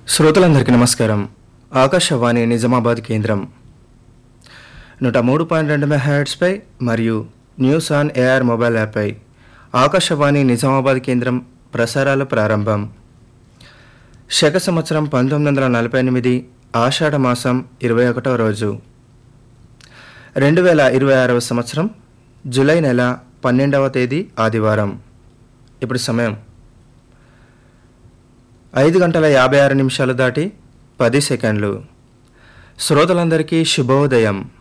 శ్రోతలందరికీ నమస్కారం ఆకాశవాణి నిజామాబాద్ కేంద్రం నూట మూడు పాయింట్ రెండు మెగాహెర్ట్స్పై మరియు న్యూస్ ఆన్ ఏఆర్ మొబైల్ యాప్పై ఆకాశవాణి నిజామాబాద్ కేంద్రం ప్రసారాల ప్రారంభం శక సంవత్సరం పంతొమ్మిది వందల నలభై ఎనిమిది ఆషాఢ మాసం ఇరవై ఒకటవ రోజు రెండు వేల ఇరవై ఆరవ సంవత్సరం జూలై నెల పన్నెండవ తేదీ ఆదివారం ఇప్పుడు సమయం ఐదు గంటల యాభై ఆరు నిమిషాలు దాటి పది సెకండ్లు శ్రోతలందరికీ శుభోదయం